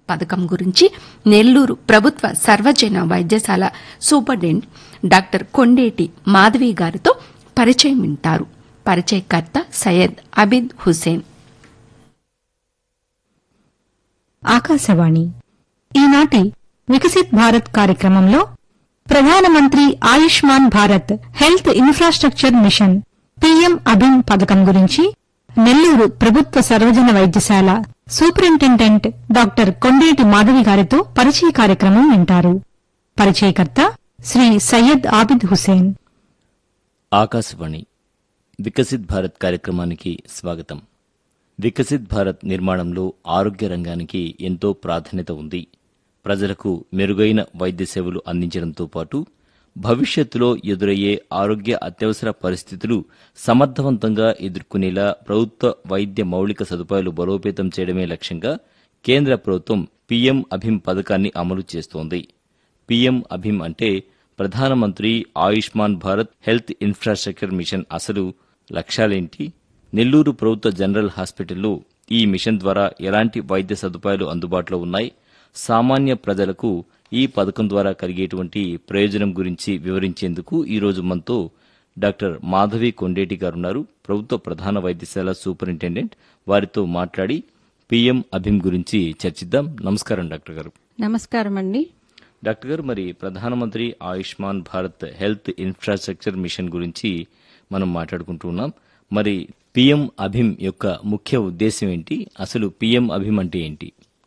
పథకం గురించి నెల్లూరు ప్రభుత్వ సర్వజన వైద్యశాల సూపరింటెండెంట్ డాక్టర్ కొండేటి మాధవి గారితో పరిచయం వింటారు పరిచయకర్త సయ్యద్ అబిద్ హుసేన్ ఆకాశవాణి ఈనాటి వికసిత్ భారత్ కార్యక్రమంలో ప్రధానమంత్రి Ayushman Bharat health infrastructure mission PM అభిమ్ పథకం గురించి నెల్లూరు ప్రభుత్వ సర్వజన వైద్యశాల సూపరింటెండెంట్ డాక్టర్ కొండేటి మాధవి గారితో పరిచయ కార్యక్రమం వింటారు పరిచయకర్త శ్రీ సయ్యద్ ఆబిద్ హుసేన్ ఆకాశవాణి వికసిత్ భారత్ కార్యక్రమానికి స్వాగతం వికసిత్ భారత్ నిర్మాణంలో ఆరోగ్య రంగానికి ఎంతో ప్రాధాన్యత ఉంది ప్రజలకు మెరుగైన వైద్య సేవలు అందించడంతో పాటు భవిష్యత్తులో ఎదురయ్యే ఆరోగ్య అత్యవసర పరిస్థితులు సమర్థవంతంగా ఎదుర్కొనేలా ప్రభుత్వ వైద్య మౌలిక సదుపాయాలు బలోపేతం చేయడమే లక్ష్యంగా కేంద్ర ప్రభుత్వం పీఎం అభిమ్ పథకాన్ని అమలు చేస్తోంది పీఎం అభిమ్ అంటే ప్రధానమంత్రి Ayushman Bharat health infrastructure mission అసలు లక్ష్యాలేంటి నెల్లూరు ప్రభుత్వ జనరల్ హాస్పిటల్లో ఈ మిషన్ ద్వారా ఎలాంటి వైద్య సదుపాయాలు అందుబాటులో ఉన్నాయి సామాన్య ప్రజలకు ఈ పథకం ద్వారా కలిగేటువంటి ప్రయోజనం గురించి వివరించేందుకు ఈ రోజు మనతో డాక్టర్ మాధవి కొండేటి గారు ఉన్నారు ప్రభుత్వ ప్రధాన వైద్యశాల సూపరింటెండెంట్ వారితో మాట్లాడి పీఎం అభిమ్ గురించి చర్చిద్దాం నమస్కారం డాక్టర్ గారు నమస్కారం అండి డాక్టర్ గారు మరి ప్రధానమంత్రి Ayushman Bharat health infrastructure mission గురించి మనం మాట్లాడుకుంటూ ఉన్నాం మరి పిఎం అభిమ్ యొక్క ముఖ్య ఉద్దేశం ఏంటి అసలు పిఎం అభిమ్ అంటే ఏంటి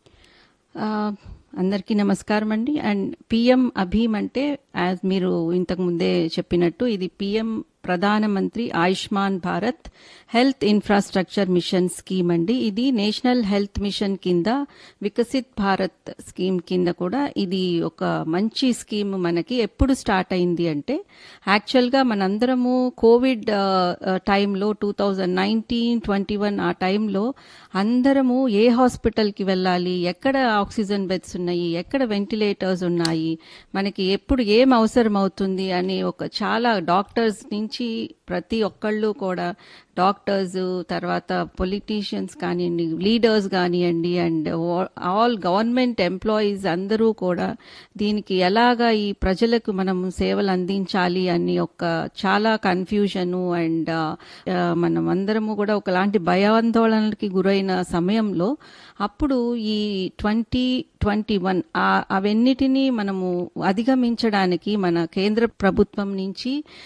ఆ, అందరికీ నమస్కారం అండి అండ్ పిఎం అభీమ్ అంటే యాజ్ మీరు ఇంతకు ముందే చెప్పినట్టు ఇది పిఎం ప్రధానమంత్రి Ayushman Bharat health infrastructure mission scheme అండి ఇది నేషనల్ హెల్త్ మిషన్ కింద వికసిత్ భారత్ స్కీమ్ కింద కూడా ఇది ఒక మంచి స్కీమ్ మనకి ఎప్పుడు స్టార్ట్ అయింది అంటే యాక్చువల్గా మనందరము కోవిడ్ ఆ, ఆ, టైంలో two thousand nineteen twenty one ఆ టైంలో అందరము ఏ హాస్పిటల్కి వెళ్ళాలి ఎక్కడ ఆక్సిజన్ బెడ్స్ ఉన్నాయి ఎక్కడ వెంటిలేటర్స్ ఉన్నాయి మనకి ఎప్పుడు ఏం అవసరం అవుతుంది అని ఒక చాలా డాక్టర్స్ నుంచి ప్రతి ఒక్కళ్ళు కూడా డాక్టర్స్ తర్వాత పొలిటీషియన్స్ కానివ్వండి లీడర్స్ కానివ్వండి అండ్ ఆల్ గవర్నమెంట్ ఎంప్లాయీస్ అందరూ కూడా దీనికి ఎలాగా ఈ ప్రజలకు మనం సేవలు అందించాలి అని ఒక చాలా కన్ఫ్యూజను అండ్ మనం అందరము కూడా ఒకలాంటి భయాందోళనలకి గురైన సమయంలో అప్పుడు ఈ ట్వంటీ ట్వంటీ వన్ అవన్నిటినీ మనము అధిగమించడానికి మన కేంద్ర ప్రభుత్వం నుంచి